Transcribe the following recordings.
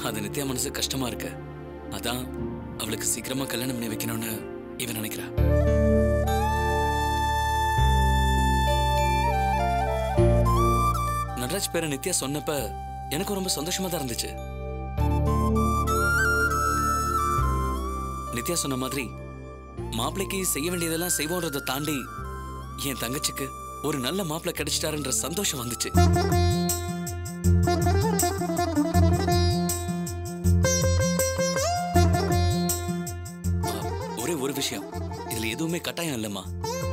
அது நித்யா மனசு கஷ்டமா இருக்கு அதான் அவளுக்கு சீக்கிரமா கல்யாணம் பண்ணி வைக்கணும்னு இவன் நினைக்கிறா நடராஜ் பேரை நித்யா சொன்னப்ப எனக்கும் ரொம்ப சந்தோஷமா தான் இருந்துச்சு நித்யா சொன்ன மாதிரி மாப்பிள்ளைக்கு செய்ய வேண்டியதெல்லாம் செய்வோன்றதை தாண்டி என் தங்கச்சிக்கு ஒரு நல்ல மாப்பிள்ளை கிடைச்சிட்டாருன்ற சந்தோஷம் வந்துச்சு ஆ, ஒரே ஒரு விஷயம் இதுல எதுவுமே கட்டாயம் இல்லம்மா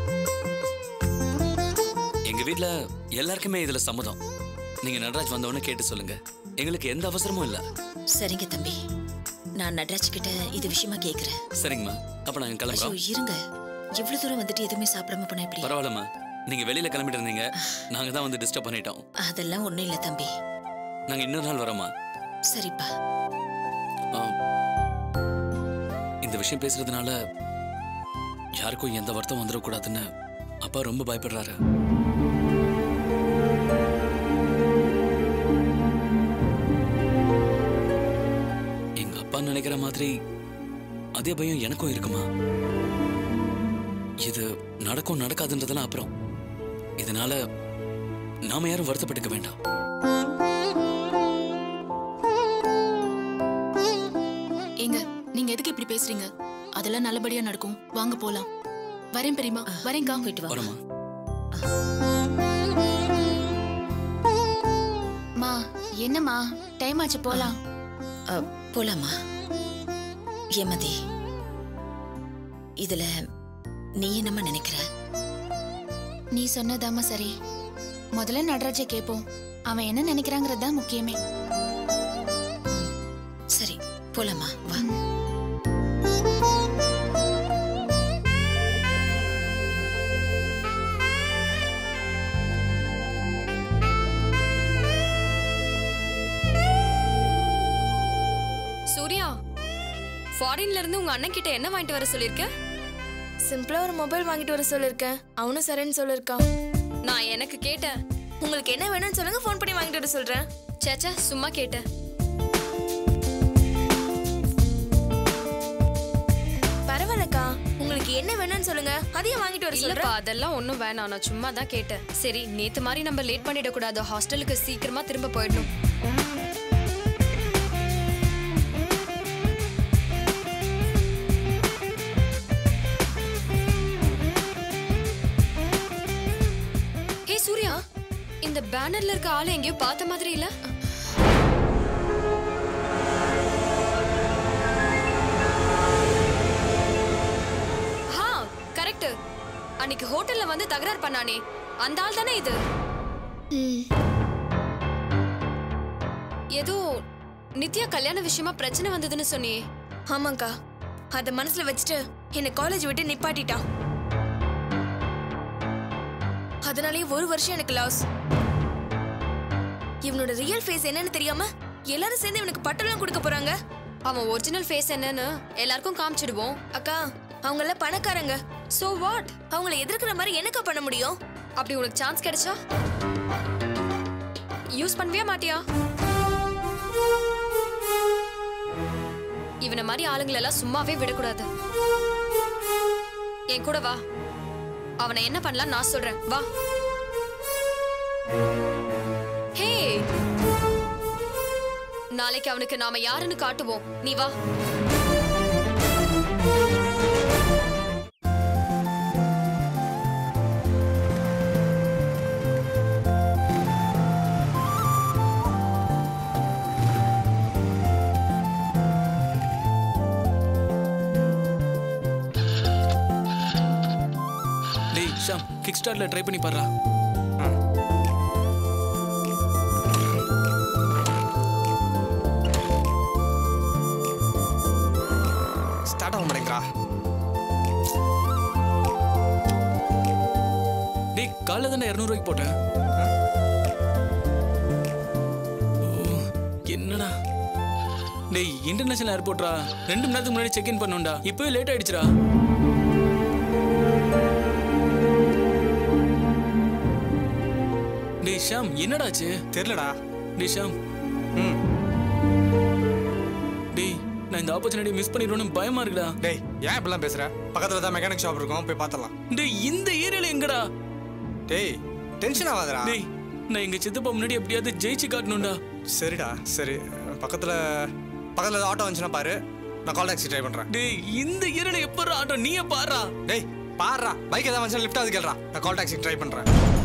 எங்க வீட்ல எல்லாருக்குமே இதுல சம்மதம் நீங்க நடராஜ் வந்தவொடனே கேட்டு சொல்லுங்க எங்களுக்கு எந்த அவசரமும் இல்ல சரிங்க தம்பி நான் நட்ராஜ் கிட்ட இது விஷயமா கேக்குறேன் சரிங்கம்மா அப்ப நாங்க ஐயோ கிளம்புறோம் இருங்க இவ்வளவு தூரம் வந்துட்டு எதுவுமே சாப்பிடாம போனா எப்படி பரவாயில்லம்மா நீங்க வெளியில கிளம்பிட்டு இருந்தீங்க நாங்க தான் வந்து டிஸ்டர்ப் பண்ணிட்டோம் அதெல்லாம் ஒண்ணும் இல்ல தம்பி நாங்க இன்னொரு நாள் வரோம்மா சரிப்பா ஆ, இந்த விஷயம் பேசுறதுனால யாருக்கும் எந்த வருத்தம் வந்துடக்கூடாதுன்னு அப்பா ரொம்ப பயப்படுறாரு எங்க அப்பா நினைக்கிற மாதிரி அதே பயம் எனக்கும் இருக்குமா இது நடக்கும் நடக்காதுன்றதெல்லாம் அப்புறம் இதனால நாம யாரும் வருத்தப்பட்டுக்க வேண்டாம் ஏங்க நீங்க எதுக்கு இப்படி பேசுறீங்க அதெல்லாம் நல்லபடியா நடக்கும் வாங்க போலாம் வரேன் பெரியமா வரேங்கா போயிட்டு வா வரோமா மா என்னம்மா டைம் ஆச்சு போலாம் அ, போலாமா ஏமதி இதுல நீ என்னம்மா நினைக்கிற நீ சொன்னதாம்மா சரி முதல்ல நடராஜை கேட்போம் அவன் என்ன நினைக்கிறாங்கிறது தான் முக்கியமே சரி போலாமா வா சூர்யா ஃபாரின்ல இருந்து உங்க அண்ணன் கிட்ட என்ன வாங்கிட்டு வர சொல்லிருக்க சிம்பிளா ஒரு மொபைல் வாங்கிட்டு வர சொல்லிருக்கேன் அவனும் சரின்னு சொல்லிருக்கான் நான் எனக்கு கேட்டேன் உங்களுக்கு என்ன வேணும்னு சொல்லுங்க ஃபோன் பண்ணி வாங்கிட்டு வர சொல்றேன் சேச்சா சும்மா கேட்டேன் பரவாயில்லக்கா உங்களுக்கு என்ன வேணும்னு சொல்லுங்க அதையும் வாங்கிட்டு வர இல்லப்பா சொல்றேன் அதெல்லாம் ஒண்ணும் வேணாம் நான் சும்மா தான் கேட்டேன் சரி நேத்து மாதிரி நம்ம லேட் பண்ணிட கூடாது ஹாஸ்டலுக்கு சீக்கிரமா திரும்ப போயிடணும் ஹே சூர்யா இந்த பேனர்ல இருக்க ஆளை எங்கேயோ பார்த்த மாதிரி இல்ல ஹா கரெக்ட் அன்னைக்கு ஹோட்டல்ல வந்து தகராறு பண்ணானே அந்த ஆள் தானே இது ஏதோ நித்யா கல்யாண விஷயமா பிரச்சனை வந்ததுன்னு சொன்னியே ஆமாக்கா அத மனசுல வச்சுட்டு என்ன காலேஜ் விட்டு நிப்பாட்டிட்டான் அதனாலேயே ஒரு வருஷம் எனக்கு லாஸ் இவனோட ரியல் ஃபேஸ் என்னன்னு தெரியாம எல்லாரும் சேர்ந்து இவனுக்கு பட்டெல்லாம் கொடுக்க போறாங்க அவன் ஒரிஜினல் ஃபேஸ் என்னன்னு எல்லாருக்கும் காமிச்சிடுவோம் அக்கா அவங்க எல்லாம் பணக்காரங்க சோ வாட் அவங்கள எதிர்க்கிற மாதிரி என்னக்கா பண்ண முடியும் அப்படி உனக்கு சான்ஸ் கிடைச்சா யூஸ் பண்ணவே மாட்டியா இவனை மாதிரி ஆளுங்களை எல்லாம் சும்மாவே விடக்கூடாது என் கூட வா அவனை என்ன பண்ணலாம் நான் சொல்றேன் வா ஹே நாளைக்கு அவனுக்கு நாம யாருன்னு காட்டுவோம் நீ வா டேய் ஷாம் கிக் ஸ்டார்ட்ல ட்ரை பண்ணி பாருடா ஸ்டார்ட் ஆக மாட்டேங்கிறா டேய் காலைல தானே இரநூறுவாய்க்கு போட்டேன் ஓ, என்னடா டேய் இன்டர்நேஷனல் ஏர்போர்ட்ரா ரெண்டு மணி நேரத்துக்கு முன்னாடி செக் இன் பண்ணோம்டா இப்போவே லேட் ஆயிடுச்சுடா டேய் ஷாம் என்னடாச்சு தெரிலடா டேய் ஷாம் ம் நான் இந்த ஆப்பர்ச்சுனிட்டி மிஸ் பண்ணிடுவேன்னு பயமா இருக்குடா டேய் ஏன் இப்படிலாம் பேசுற பக்கத்துல தான் மெக்கானிக் ஷாப் இருக்கும் போய் பார்த்தலாம் டேய் இந்த ஏரியால எங்கடா டேய் டென்ஷன் ஆகாதடா டேய் நான் எங்க சித்தப்பா முன்னாடி எப்படியாவது ஜெயிச்சு காட்டணும்டா சரிடா சரி பக்கத்துல பக்கத்துல ஏதாவது ஆட்டோ வந்துச்சுன்னா பாரு நான் கால் டாக்ஸி ட்ரை பண்றேன் டேய் இந்த ஏரியால எப்பறா ஆட்டோ நீயே பாறா டேய் பாருடா பைக் ஏதாவது வந்துச்சுன்னா லிஃப்ட் அது கேளுடா நான் கால் டாக்ஸி ட்ரை பண்றேன்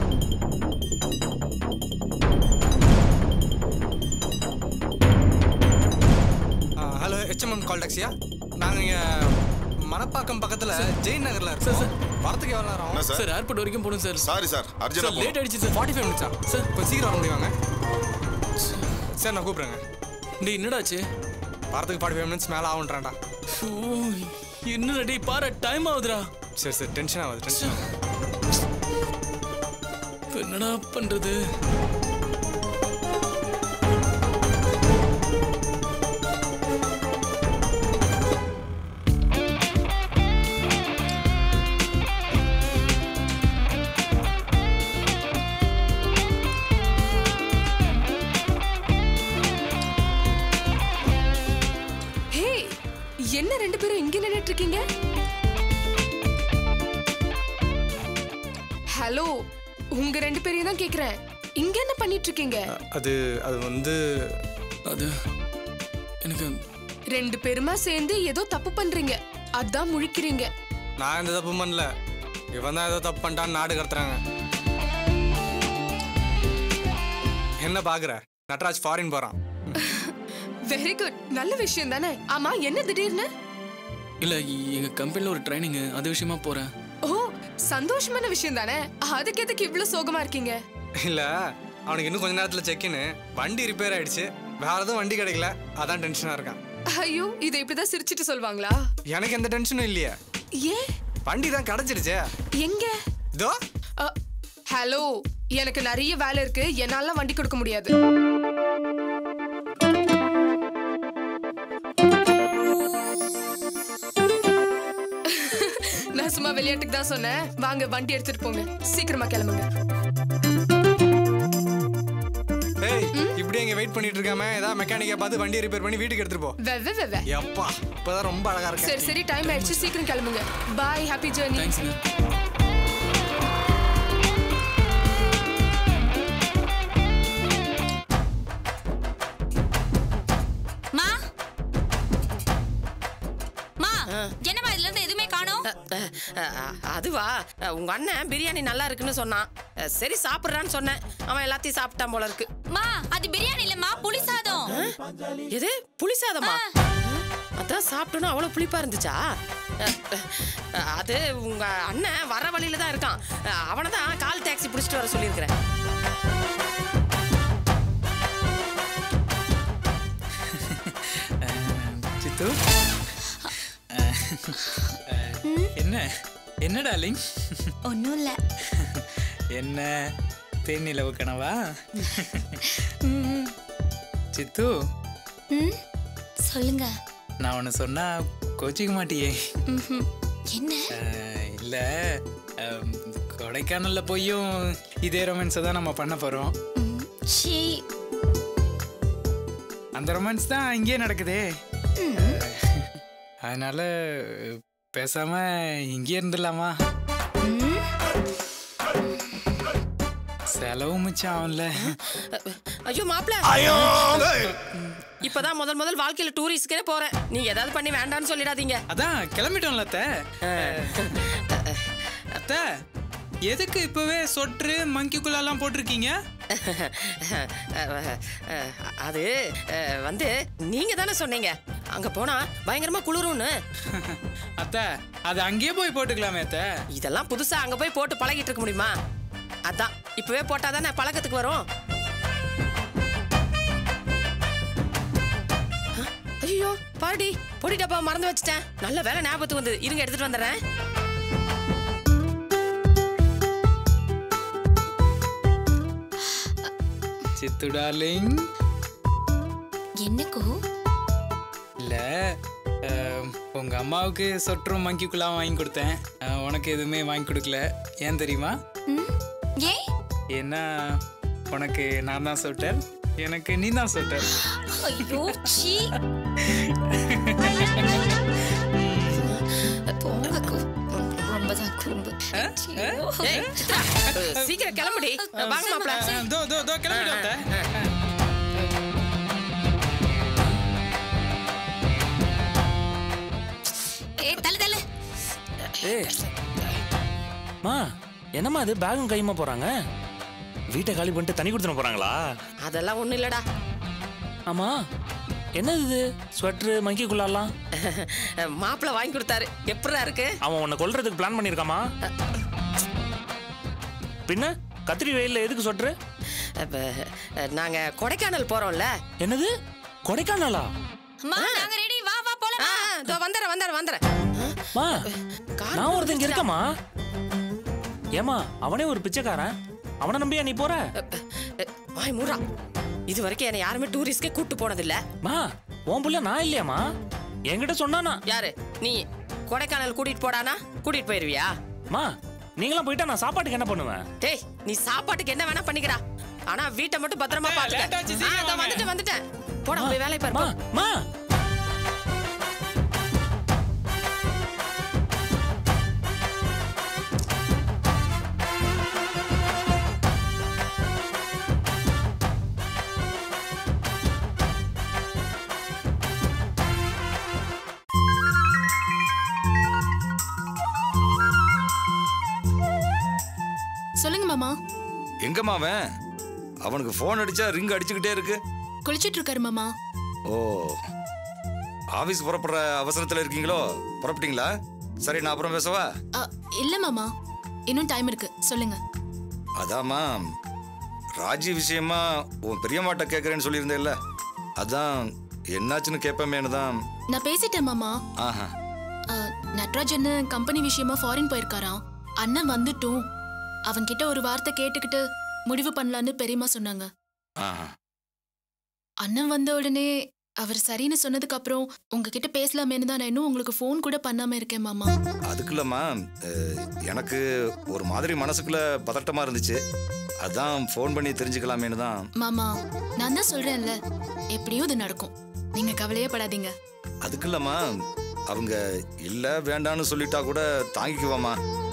ஹலோ ஹெச்எம்எம் கால் டாக்ஸியா நாங்கள் இங்கே மணப்பாக்கம் பக்கத்தில் ஜெயின் நகரில் இருக்கோம் வரத்துக்கு எவ்வளோ நேரம் என்ன சார் சார் ஏர்போர்ட் வரைக்கும் போகணும் சார் சாரி சார் அர்ஜென்டா சார் லேட் போகணும் ஆயிடுச்சு சார் ஃபார்ட்டி ஃபைவ் மினிட்ஸா சார். கொஞ்சம் சீக்கிரம் வர முடியுவாங்க சார் நான் கூப்பிட்றேங்க டேய் என்னடாச்சு வரத்துக்கு ஃபார்ட்டி ஃபைவ் மினிட்ஸ் மேலே ஆகுன்றான்டா ஓ என்னடா டேய் பாரு டைம் ஆகுதுடா சரி சரி டென்ஷன் ஆகுது டென்ஷன் ஆகுது இப்ப என்னடா பண்றது ஹே என்ன ரெண்டு பேரும் இங்க நின்னுட்டு இருக்கீங்க ஹலோ உங்க ரெண்டு பேரையும் தான் கேக்குறேன் இங்க என்ன பண்ணிட்டு இருக்கீங்க அது அது வந்து அது எனக்கு ரெண்டு பேருமா சேர்ந்து ஏதோ தப்பு பண்றீங்க அதான் முழிக்கிறீங்க நான் எந்த தப்பு பண்ணல இவன் தான் ஏதோ தப்பு பண்ணிட்டான்னு நாடு கடத்துறாங்க என்ன பாக்குற நட்ராஜ் ஃபாரின் போறான் வெரி குட் நல்ல விஷயம் தானே ஆமா என்ன திடீர்னு இல்ல எங்க கம்பெனில ஒரு ட்ரைனிங் அது விஷயமா போறேன் ஓ சந்தோஷமான விஷயம் தானே அதுக்கு எதுக்கு இவ்ளோ சோகமா இருக்கீங்க இல்ல அவனுக்கு இன்னும் கொஞ்ச நேரத்துல செக்இன் வண்டி ரிப்பேர் ஆயிடுச்சு வேற எதுவும் வண்டி கிடைக்கல அதான் டென்ஷனா இருக்கான் ஐயோ இதை இப்படிதான் சிரிச்சிட்டு சொல்வாங்களா எனக்கு எந்த டென்ஷனும் இல்லையே ஏன் வண்டி தான் கிடைச்சிருச்சே எங்க இதோ அ, ஹலோ எனக்கு நிறைய வேலை இருக்கு என்னால வண்டி கொடுக்க முடியாது நான் சும்மா விளையாட்டுக்கு தான் சொன்னேன் வாங்க வண்டி எடுத்துட்டு போங்க சீக்கிரமா கிளம்புங்க ஏய் இப்படி எங்க வெயிட் பண்ணிட்டு இருக்காம ஏதாவது மெக்கானிக்கை பார்த்து வண்டியை ரிப்பேர் பண்ணி வீட்டுக்கு எடுத்துட்டு போ வெவ் வெவ் வெவ். எப்பா இப்பதான் ரொம்ப அழகா இருக்கு சரி சரி டைம் ஆயிடுச்சு சீக்கிரம் கிளம்புங்க பாய் ஹாப்பி ஜர்னி தேங்க்ஸ்ங்க மா மா என்னம்மா இதுல இருந்து எதுவுமே காணோம் அஹ், அஹ், அதுவா அஹ், உங்க அண்ணன் பிரியாணி நல்லா இருக்குன்னு சொன்னான் அஹ், சரி சாப்பிடுறான்னு சொன்னேன் அவன் எல்லாத்தையும் சாப்பிட்டான் போல இருக்கு மா அது பிரியாணி இல்லம்மா புளி சாதம் எது புளி சாதமா அதான் சாப்பிட்டோன்னு அவ்வளவு புளிப்பா இருந்துச்சா அஹ், அஹ், அது உங்க அண்ணன் வர வழியில தான் இருக்கான் அவனை தான் கால் டாக்ஸி பிடிச்சிட்டு வர சொல்லியிருக்கிறேன் சித்து என்ன என்ன டார்லிங் ஒன்றும் இல்லை என்ன தேனிலவு கனவா சித்து ம் சொல்லுங்க நான் உன்னை சொன்னா கோச்சிக்க மாட்டியே ம்ஹும். என்ன அஹ், இல்ல அம், கொடைக்கானல்ல போயும் இதே ரொமான்ஸை தான் நம்ம பண்ண போறோம் ம், சீ அந்த ரொமான்ஸ் தான் இங்கேயே நடக்குதே அதனால பேசாம இங்கேயே இருந்துடலாமா ம், செலவு மிச்சம் ஆகும்ல ஐயோ மாப்பிள இப்பதான் முதல் முதல் வாழ்க்கையில டூரிஸ்ட்கே போறேன் நீங்க ஏதாவது பண்ணி வேண்டாம்னு சொல்லிடாதீங்க அதான் கிளம்பிட்டோம்ல அத்தை அத்தை எதுக்கு இப்பவே சொட்டு மங்கிக்குள்ளெல்லாம் போட்டிருக்கீங்க அது அஹ், வந்து நீங்க தானே சொன்னீங்க அங்க போனா பயங்கரமா குளிரும்னு அத்தை அது அங்கேயே போய் போட்டுக்கலாமே அத்தை இதெல்லாம் புதுசா அங்க போய் போட்டு பழகிட்டு இருக்க முடியுமா அதான் இப்பவே போட்டாதானே பழக்கத்துக்கு வரும் ஐயோ பாருடி பொடி டப்பா மறந்து வச்சுட்டேன் நல்ல வேலை ஞாபகத்துக்கு வந்து இருங்க எடுத்துட்டு வந்துடுறேன் சித்து டார்லிங் என்னக்கோ இல்ல அஹ், உங்க அம்மாவுக்கு சொற்றும் மங்கிக்குள்ளாம் வாங்கி கொடுத்தேன் அஹ், உனக்கு எதுவுமே வாங்கி கொடுக்கல ஏன் தெரியுமா ம், ஏன் ஏன்னா உனக்கு நான் தான் சொட்டர் எனக்கு நீ தான் சொட்டர் ஐயோ சீ போங்க கு- ரொம்ப தான் குறும்பு ஐயோ. ஏய், சித்ரா, சீக்கிரம் கிளம்புடி வாங்க மாப்பிள்ள தோ தோ தோ கிளம்பிட்டு வந்த ஏய் தள்ளு தள்ளு ஏய் மா என்னம்மா அது பேகும் கையுமா போறாங்க வீட்டை காலி பண்ணிட்டு தண்ணி கொடுத்துன போறாங்களா அதெல்லாம் ஒண்ணும் இல்லடா ஆமா என்னது இது ஸ்வெட்ரு மங்கிக்குள்ளாலாம் மாப்பிள்ள வாங்கி கொடுத்தாரு எப்படா இருக்கு அவன் உன்னை கொல்றதுக்கு பிளான் பண்ணியிருக்காமா பின்ன கத்திரி வெயில்ல எதுக்கு ஸ்வெட்ரு அப்ப, நாங்க கொடைக்கானல் போறோம்ல என்னது கொடைக்கானலா அம்மா நாங்க ரெடி வா வா போலாம் ஆ, இதோ வந்துடுறேன் வந்துடுறேன் வந்துடுறேன் மா கால் நான் ஒருத்தன் இங்க இருக்கமா ஏமா அவனே ஒரு பிச்சைக்காரன் அவனை நம்பியா நீ போற வாய் மூடா இது வரைக்கும் என்னை யாருமே டூரிஸ்ட்கே கூட்டு போனதில்ல மா உன் புள்ள நான் இல்லையாமா என்கிட்ட சொன்னானா யாரு நீ கொடைக்கானல் கூட்டிட்டு போடானா கூட்டிட்டு போயிருவியா மா நீங்களாம் போயிட்டா நான் சாப்பாட்டுக்கு என்ன பண்ணுவேன் டேய் நீ சாப்பாட்டுக்கு என்ன வேணா பண்ணிக்கடா ஆனா வீட்டை மட்டும் பத்திரமா ஏய், late ஆச்சு, பாத்துக்க சீக்கிரம் ஆ, இதோ வாங்க. வந்துட்டேன் வந்துட்டேன் போடா போய் வேலையை பாரு மா போ. மா சொல்லுங்க மாமா எங்கம்மா அவன் அவனுக்கு ஃபோன் அடிச்சா ரிங் அடிச்சுக்கிட்டே இருக்கு குளிச்சிட்டு இருக்காரு மாமா ஓ ஆபீஸ் புறப்படுற அவசரத்துல இருக்கீங்களோ புறப்பட்டீங்களா சரி நான் அப்புறம் பேசவா அ, இல்ல மாமா இன்னும் டைம் இருக்கு சொல்லுங்க அதாம்மா ராஜி விஷயமா உன் பெரியம்மாட்ட கேட்குறேன்னு சொல்லியிருந்தேல்ல அதான் என்னாச்சுன்னு கேட்பமேனு தான் நான் பேசிட்டேன் மாமா ஆஹா அ, நட்ராஜன் கம்பெனி விஷயமா ஃபாரின் போயிருக்காராம் அண்ணன் வந்துட்டும் அவன்கிட்ட ஒரு வார்த்தை கேட்டுக்கிட்டு முடிவு பண்ணலான்னு பெரியம்மா சொன்னாங்க ஆஹா அண்ணன் வந்த உடனே அவர் சரின்னு சொன்னதுக்கு அப்புறம் உங்ககிட்ட பேசலாமேன்னு தான் நான் இன்னும் உங்களுக்கு ஃபோன் கூட பண்ணாம இருக்கேன் மாமா அதுக்கு இல்லம்மா அஹ், எனக்கு ஒரு மாதிரி மனசுக்குள்ள பதட்டமா இருந்துச்சு அதான் ஃபோன் பண்ணி தெரிஞ்சுக்கலாமேனு தான் மாமா நான் தான் சொல்றேன்ல எப்படியும் இது நடக்கும் நீங்க கவலையே படாதீங்க அதுக்கு இல்லம்மா அவங்க இல்ல வேண்டான்னு சொல்லிட்டா கூட தாங்கிக்குவாமா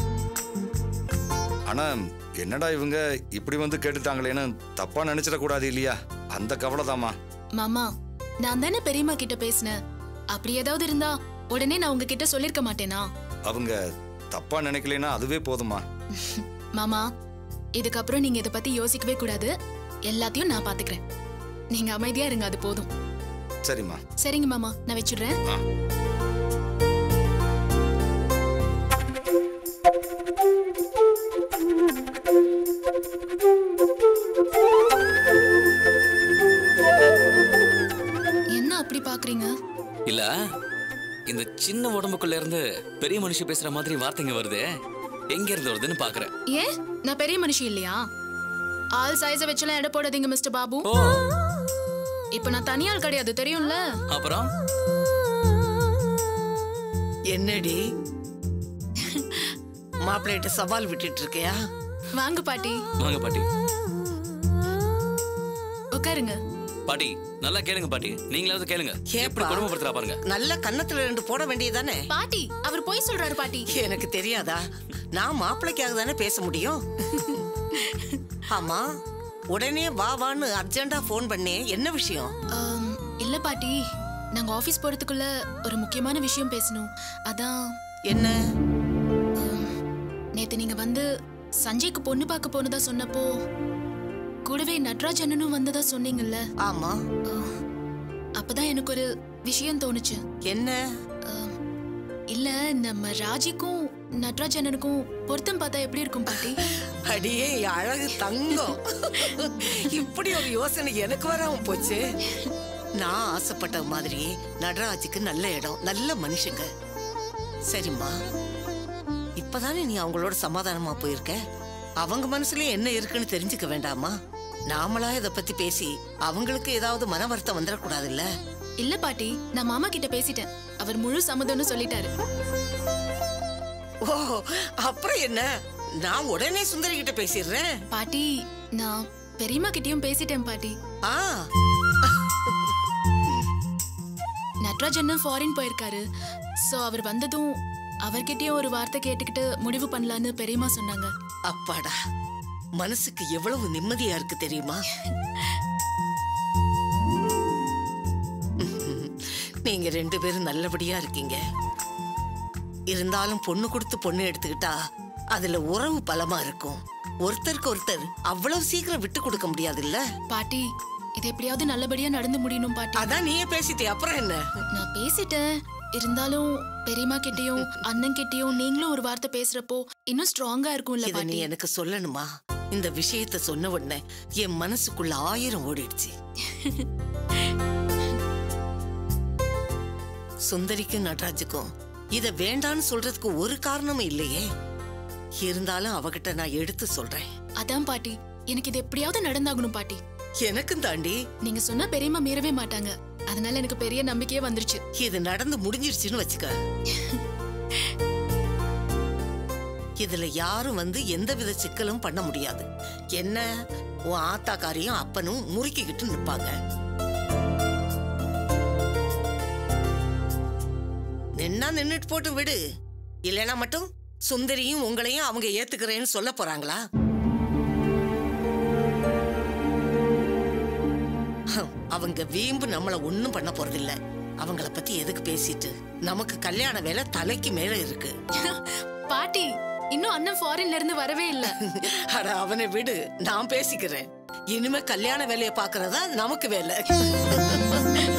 ஆனா என்னடா இவங்க இப்படி வந்து கேட்டுட்டாங்களேன்னு தப்பா நினைச்சிடக்கூடாது இல்லையா அந்த கவலைதாம்மா மாமா நான் தானே பெரியம்மா கிட்ட பேசினேன் அப்படி ஏதாவது இருந்தா உடனே நான் உங்ககிட்ட சொல்லிருக்க மாட்டேனா அவங்க தப்பா நினைக்கலைன்னா அதுவே போதுமா மாமா இதுக்கப்புறம் நீங்க இதை பத்தி யோசிக்கவே கூடாது எல்லாத்தையும் நான் பாத்துக்கிறேன் நீங்க அமைதியா இருங்க அது போதும் சரிம்மா சரிங்க மாமா நான் வச்சிடுறேன் ஆ. என்ன அப்படி பாக்குறீங்க இல்ல இந்த சின்ன உடம்புக்குள்ள இருந்து பெரிய மனுஷி பேசுற மாதிரி வார்த்தைங்க வருதே எங்க இருந்து வருதுன்னு பாக்குறேன் ஏன் நான் பெரிய மனுஷி இல்லையா ஆள் சைஸ வச்செல்லாம் எடை போடாதீங்க மிஸ்டர் பாபு ஓ இப்ப நான் தனியாள் கிடையாது தெரியும்ல அப்புறம் என்னடி மாப்பிள்ளைகிட்ட சவால் விட்டுட்டு இருக்கியா வாங்க பாட்டி வாங்க பாட்டி உட்காருங்க பாட்டி நல்லா கேளுங்க பாட்டி நீங்களாவது கேளுங்க எப்படி ஏப்பா? குடும்பப்படுத்துறா பாருங்க நல்ல கன்னத்துல ரெண்டு போட வேண்டியதானே பாட்டி அவர் போய் சொல்றாரு பாட்டி எனக்கு தெரியாதா நான் மாப்பிள்ளைக்காக தானே பேச முடியும் ஆமா உடனே வா வான்னு அர்ஜென்டா ஃபோன் பண்ணேன் என்ன விஷயம் ஆம், இல்ல பாட்டி நாங்க ஆபீஸ் போறதுக்குள்ள ஒரு முக்கியமான விஷயம் பேசணும் அதான் என்ன ஆம், நேத்து நீங்க வந்து சஞ்சய்க்கு பொண்ணு பார்க்க போனதா சொன்னப்போ கூடவே நட்ராஜ் அண்ணனும் வந்ததா சொன்னீங்கல்ல ஆமா ஆ, அப்பதான் எனக்கு ஒரு விஷயம் தோணுச்சு என்ன ஆம், இல்ல நம்ம ராஜிக்கும் நட்ராஜ் அண்ணனுக்கும் பொருத்தம் பார்த்தா எப்படி இருக்கும் பாட்டி அடியே என் அழகு தங்கம் இப்படி ஒரு யோசனை எனக்கு வராம போச்சு நான் ஆசைப்பட்ட மாதிரி நடராஜுக்கு நல்ல இடம் நல்ல மனுஷங்க சரிம்மா இப்பதானே நீ அவங்களோட சமாதானமா போயிருக்க அவங்க மனசுல என்ன இருக்குன்னு தெரிஞ்சுக்க வேண்டாமா நாமளா இத பத்தி பேசி அவங்களுக்கு ஏதாவது மன வருத்தம் வந்துடக்கூடாதுல்ல இல்ல பாட்டி நான் மாமா கிட்ட பேசிட்டேன் அவர் முழு சம்மதம்னு சொல்லிட்டாரு ஓ அப்புறம் என்ன நான் உடனே சுந்தரி கிட்ட பேசிடுறேன் பாட்டி நான் பெரியம்மா கிட்டயும் பேசிட்டேன் பாட்டி ஆ நட்ராஜ் அண்ணன் ஃபாரின் போயிருக்காரு சோ அவர் வந்ததும் அவர்கிட்டயும் ஒரு வார்த்தை கேட்டுக்கிட்டு முடிவு பண்ணலான்னு பெரியம்மா சொன்னாங்க அப்பாடா மனசுக்கு எவ்வளவு நிம்மதியா இருக்கு தெரியுமா நீங்க ரெண்டு பேரும் நல்லபடியா இருக்கீங்க இருந்தாலும் பொண்ணு கொடுத்து பொண்ணு எடுத்துக்கிட்டா அதுல உறவு பலமா இருக்கும் ஒருத்தருக்கு ஒருத்தர் அவ்வளவு சீக்கிரம் விட்டு கொடுக்க முடியாதுல்ல பாட்டி இது எப்படியாவது நல்லபடியா நடந்து முடியணும் பாட்டி அதான் நீயே பேசிட்டே அப்புறம் என்ன நான் பேசிட்டேன் இருந்தாலும் பெரியம்மா கிட்டயும் அண்ணன் கிட்டயும் நீங்களும் ஒரு வார்த்தை பேசுறப்போ இன்னும் ஸ்ட்ராங்கா இருக்கும்ல இத நீ பாட்டி எனக்கு சொல்லணுமா இந்த விஷயத்த சொன்ன உடனே என் மனசுக்குள்ள ஆயிரம் ஓடிடுச்சு சுந்தரிக்கும் நடராஜுக்கும் இத வேண்டான்னு சொல்றதுக்கு ஒரு காரணமும் இல்லையே இருந்தாலும் அவகிட்ட நான் எடுத்து சொல்றேன் அதான் பாட்டி எனக்கு இது எப்படியாவது நடந்தாகணும் பாட்டி எனக்கும் தாண்டி நீங்க சொன்னா பெரியம்மா மீறவே மாட்டாங்க அதனால எனக்கு பெரிய நம்பிக்கையே வந்துருச்சு இது நடந்து முடிஞ்சிருச்சுன்னு வச்சுக்க இதுல யாரும் வந்து எந்தவித சிக்கலும் பண்ண முடியாது என்ன உன் ஆத்தாக்காரியும் அப்பனும் முறுக்கிக்கிட்டு நிப்பாங்க நின்னா நின்னுட்டு போட்டு விடு இல்லைன்னா மட்டும் சுந்தரியும் உங்களையும் அவங்க ஏத்துக்கிறேன்னு சொல்ல போறாங்களா ஹம், அவங்க வீம்பு நம்மள ஒண்ணும் பண்ண போறதில்ல அவங்கள பத்தி எதுக்கு பேசிட்டு நமக்கு கல்யாண வேலை தலைக்கு மேல இருக்கு பாட்டி இன்னும் அண்ணன் ஃபாரின்ல இருந்து வரவே இல்ல அட அவனை விடு நான் பேசிக்கிறேன் இனிமே கல்யாண வேலையை பாக்குறதா நமக்கு வேலை